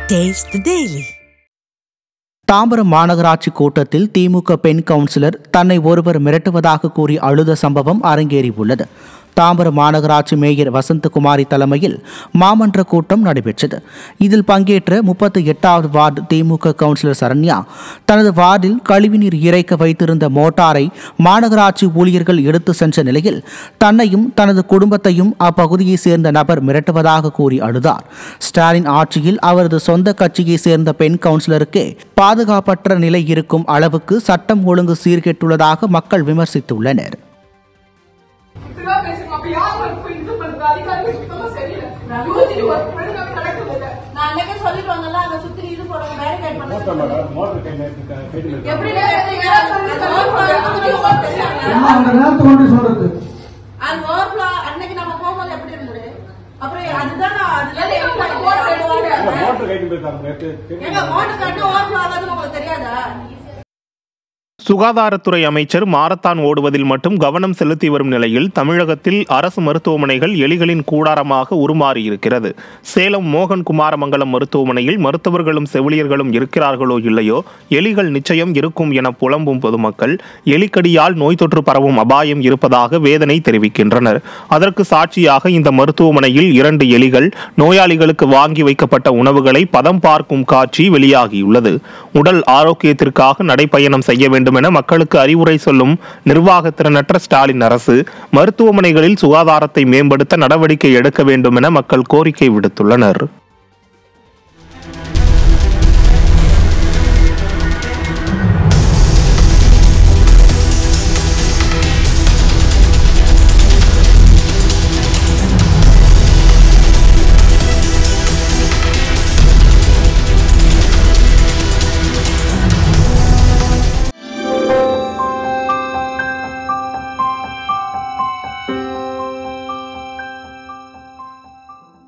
Taste the Daily. Tambaram மாநகராட்சி கூட்டத்தில் திமுக பெண் கவுன்சிலர் தன்னை ஒருவர் மிரட்டுவதாக கூறி அழுத சம்பவம் அரங்கேறியுள்ளது தாம்பரம் மாநகராட்சி மேயர் வசந்தகுமாரி தலைமையில் மாமன்ற கூட்டம் நடைபெற்றது இதில் பங்கேற்ற முப்பத்தி எட்டாவது வார்டு திமுக கவுன்சிலர் சரண்யா தனது வார்டில் கழிவுநீர் இறைக்க வைத்திருந்த மோட்டாரை மாநகராட்சி ஊழியர்கள் எடுத்து சென்ற நிலையில் தன்னையும் தனது குடும்பத்தையும் அப்பகுதியைச் சேர்ந்த நபர் மிரட்டுவதாக கூறி அழுதார் ஸ்டாலின் ஆட்சியில் அவரது சொந்த கட்சியை சேர்ந்த பெண் கவுன்சிலருக்கே பாதுகாப்பற்ற நிலை இருக்கும் அளவுக்கு சட்டம் ஒழுங்கு சீர்கெட்டுள்ளதாக மக்கள் விமர்சித்துள்ளனர் இப்படிதான் பேசுங்க அப்ப யார் வந்து இது பண்றது அதிகாரிகள் சுத்தமா சரியில்லை யூஜி ஒர்க் ஒழுங்காவே நடக்குது இல்ல நான் அன்னைக்கே சொல்லிட்டு வந்தேன்ல, அங்க சுத்தி இது போடுங்க, barricade பண்ணுங்க. மோட்டர் கை கையில் எப்படி நிறுத்துறீங்க? அந்த overflow இருக்கும்போது உங்களுக்கு தெரியாதா? ஏன்னா அந்த நேரத்தை கொண்டு சொல்றது அது overflow அன்னைக்கு நம்ம போகும்போது எப்படி இருந்தது? அப்புறம் அதுதான் நான் அதுல எதுக்கு ஏன் உங்களுக்கு motor எடுத்தீங்க? மோட்டர் கைட்டு போயிருக்காங்க ஏங்க, motor கட்டு overflow ஆகாதுன்னு உங்களுக்கு தெரியாதா? சுகாதாரத்துறை அமைச்சர் மாரத்தான் ஓடுவதில் மட்டும் கவனம் செலுத்தி வரும் நிலையில் தமிழகத்தில் அரசு மருத்துவமனைகள் எலிகளின் கூடாரமாக உருமாறியிருக்கிறது சேலம் மோகன் குமாரமங்கலம் மருத்துவமனையில் மருத்துவர்களும் செவிலியர்களும் இருக்கிறார்களோ இல்லையோ எலிகள் நிச்சயம் இருக்கும் என புலம்பும் பொதுமக்கள் எலிக்கடியால் நோய் தொற்று பரவும் அபாயம் இருப்பதாக வேதனை தெரிவிக்கின்றனர் அதற்கு சாட்சியாக இந்த மருத்துவமனையில் இரண்டு எலிகள் நோயாளிகளுக்கு வாங்கி வைக்கப்பட்ட உணவுகளை பதம் பார்க்கும் காட்சி வெளியாகியுள்ளது உடல் ஆரோக்கியத்திற்காக நடைப்பயணம் செய்ய வேண்டும் என மக்களுக்கு அறிவுரை சொல்லும் நிர்வாகத்திறனற்ற ஸ்டாலின் அரசு மருத்துவமனைகளில் சுகாதாரத்தை மேம்படுத்த நடவடிக்கை எடுக்க வேண்டும் என மக்கள் கோரிக்கை விடுத்துள்ளனர்